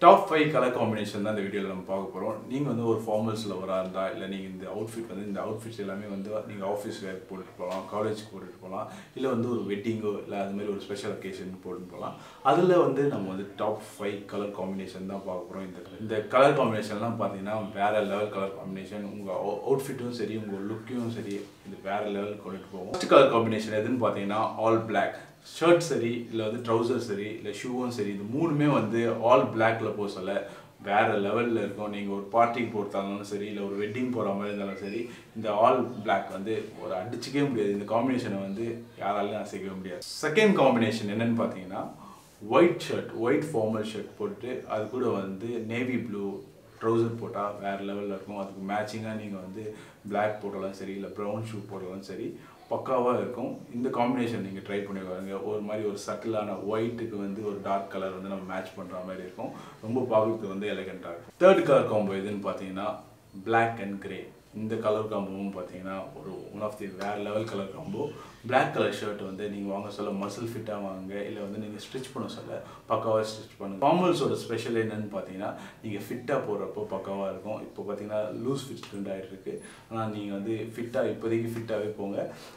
top five colour combination தான் இந்த வீடியோவில் நம்ம பார்க்க போகிறோம் நீங்கள் வந்து ஒரு ஃபார்மல்ஸில் வரா இருந்தால் இல்லை நீங்கள் இந்த அவுட்ஃபிட் வந்து இந்த அவுட்ஃபிட்ஸ் எல்லாமே வந்து நீங்கள் ஆஃபீஸ் வேர் போட்டுட்டு போகலாம் காலேஜ்க்கு போட்டுட்டு போகலாம் இல்லை வந்து ஒரு வெட்டிங்கோ இல்லை அது மாதிரி ஒரு ஸ்பெஷல் அக்கேஷன் போட்டுட்டு போகலாம் அதில் வந்து நம்ம வந்து டாப் ஃபைவ் கலர் காம்பினேஷன் தான் பார்க்க போகிறோம் இந்த இந்த கலர் காம்பினேஷன்லாம் பார்த்தீங்கன்னா வேறு லெவல் கலர் காம்பினேஷன் உங்கள் அவுட்ஃபிட்டும் சரி உங்கள் லுக்கையும் சரி இது வேறு லெவல் கொண்டுட்டு போகும் ஃபஸ்ட் கலர் காம்பினேஷன் எதுன்னு பார்த்தீங்கன்னா ஆல் பிளாக் ஷர்ட் சரி இல்லை வந்து ட்ரௌசர் சரி இல்லை ஷூவும் சரி இது மூணுமே வந்து ஆல் பிளாக்ல போக சொல்ல வேற லெவலில் இருக்கும் நீங்கள் ஒரு பார்ட்டிக்கு போட்டாலும் சரி இல்லை ஒரு வெட்டிங் போகிற மாதிரி இருந்தாலும் சரி இந்த ஆல் பிளாக் வந்து ஒரு அடிச்சுக்கவே முடியாது இந்த காம்பினேஷனை வந்து யாராலையும் அசைக்கவே முடியாது செகண்ட் காம்பினேஷன் என்னன்னு பார்த்தீங்கன்னா white shirt white formal shirt போட்டு அது கூட வந்து நேவி ப்ளூ ட்ரௌசர் போட்டால் வேறு லெவலில் இருக்கும் அதுக்கு மேட்சிங்காக நீங்கள் வந்து பிளாக் போட்டாலும் சரி இல்லை ப்ரௌன் ஷூ போட்டாலும் சரி பக்காவாக இருக்கும் இந்த காம்பினேஷன் நீங்கள் ட்ரை பண்ணி பாருங்க ஒரு மாதிரி ஒரு சட்டிலான ஒயிட்டுக்கு வந்து ஒரு டார்க் கலர் வந்து நம்ம மேட்ச் பண்ணுற மாதிரி இருக்கும் ரொம்ப பார்க்கறதுக்கு வந்து எலகண்ட்டாக இருக்கும் தேர்ட் கலர் காம்போ எதுன்னு பார்த்தீங்கன்னா Black அண்ட் கிரே இந்த கலர் காம்போவும் பார்த்தீங்கன்னா ஒரு ஒன் ஆஃப் தி வேறு level colour combo Black colour shirt வந்து நீங்கள் வாங்க சொல்ல மசில் ஃபிட்டாக வாங்க இல்லை வந்து நீங்கள் ஸ்டிச் பண்ண சொல்ல பக்காவாக ஸ்டிச் பண்ணுங்க ஃபார்மல்ஸோட ஸ்பெஷல் என்னன்னு பார்த்தீங்கன்னா நீங்கள் ஃபிட்டாக போடுறப்போ பக்காவாக இருக்கும் இப்போ பார்த்தீங்கன்னா லூஸ் ஃபிட் ட்ரெண்ட் ஆகிட்டு இருக்கு ஆனால் நீங்கள் வந்து ஃபிட்டாக இப்போதைக்கு ஃபிட்டாகவே போங்க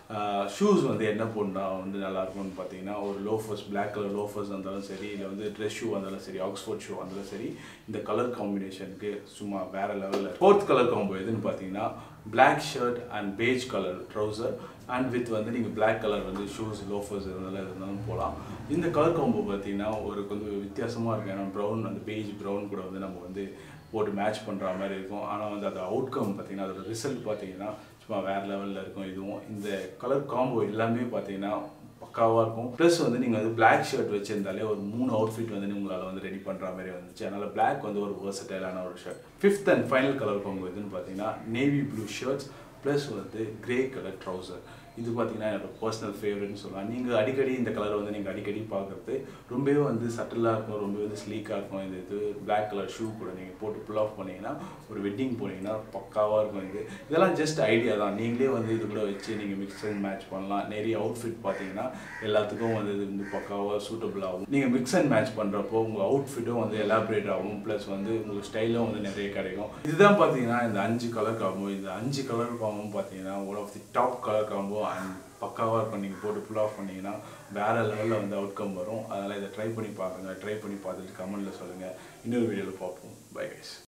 ஷூஸ் வந்து என்ன போட்டால் வந்து நல்லா இருக்கும்னு பார்த்தீங்கன்னா ஒரு லோஃபர்ஸ் Black கலர் லோஃபர்ஸ் இருந்தாலும் சரி இல்லை வந்து ட்ரெஸ் ஷூ வந்தாலும் சரி ஆக்ஸ்ஃபோர்ட் ஷூ வந்தாலும் சரி இந்த கலர் காம்பினேஷனுக்கு சும்மா வேற லெவலில் ஃபோர்த் கலர் காம்போ எதுன்னு பார்த்தீங்கன்னா Black shirt and beige colour trouser and with வந்து நீங்கள் Black கலர் வந்து ஷூஸ் லோஃபர்ஸ் இருந்தாலும் இருந்தாலும் போகலாம் இந்த கலர் காம்போ பார்த்தீங்கன்னா ஒரு கொஞ்சம் வித்தியாசமாக இருக்கும் ஏன்னா ப்ரௌன் அந்த பேஜ் ப்ரௌன் கூட வந்து நம்ம வந்து போட்டு மேட்ச் பண்ணுற மாதிரி இருக்கும் ஆனால் வந்து அது அவுட்கம் பார்த்தீங்கன்னா அதோட ரிசல்ட் பார்த்தீங்கன்னா சும்மா வேறு லெவலில் இருக்கும் இதுவும் இந்த கலர் காம்போ எல்லாமே பார்த்தீங்கன்னா பக்காவாக இருக்கும் ப்ளஸ் வந்து நீங்கள் வந்து பிளாக் ஷர்ட் வச்சிருந்தாலே ஒரு மூணு அவுட்ஃபிட் வந்து உங்களால் வந்து ரெடி பண்ணுற மாதிரி வந்துச்சு அதனால் பிளாக் வந்து ஒரு versatile-ஆன ஒரு shirt fifth and final colour combo எதுன்னு பார்த்தீங்கன்னா நேவி ப்ளூ ஷர்ட்ஸ் ப்ளஸ் வந்து கிரே கலர் ட்ரௌசர் இது பார்த்தீங்கன்னா என்னோட பர்சனல் ஃபேவரட்னு சொல்லலாம் நீங்கள் அடிக்கடி இந்த கலரை வந்து நீங்கள் அடிக்கடி பார்க்குறது ரொம்பவே வந்து சட்டிலாக இருக்கும் ரொம்பவே வந்து ஸ்லீக்காக இருக்கும் இந்த இது பிளாக் கலர் ஷூ கூட நீங்கள் போட்டு புல் ஆஃப் பண்ணீங்கன்னா ஒரு வெட்டிங் போனீங்கன்னா பக்காவாக இருக்கும் இது இதெல்லாம் ஜஸ்ட் ஐடியா தான் நீங்களே வந்து இது கூட வச்சு நீங்கள் மிக்ஸ் அண்ட் மேட்ச் பண்ணலாம் நிறைய அவுட்ஃபிட் பார்த்தீங்கன்னா எல்லாத்துக்கும் வந்து இது வந்து பக்காவாக சூட்டபிள் ஆகும் நீங்கள் மிக்ஸ் அண்ட் மேட்ச் பண்ணுறப்போ உங்கள் அவுட்ஃபிட்டும் வந்து எலாபரேட் ஆகும் ப்ளஸ் வந்து உங்களுக்கு ஸ்டைலும் வந்து நிறைய கிடைக்கும் இதுதான் பார்த்தீங்கன்னா இந்த அஞ்சு கலர் காம்போ இந்த அஞ்சு கலர் காம்போ பார்த்தீங்கன்னா one of the top colour combo and பக்காவாக இருக்கும் நீங்கள் போட்டு புல் ஆஃப் பண்ணீங்கன்னா வேறு லெவலில் வந்து அவுட்கம் வரும் அதனால் இதை ட்ரை பண்ணி பாருங்கள் ட்ரை பண்ணி பார்த்துட்டு கமெண்ட்டில் சொல்லுங்கள் இன்னொரு வீடியோவில் பார்ப்போம் பை கைஸ்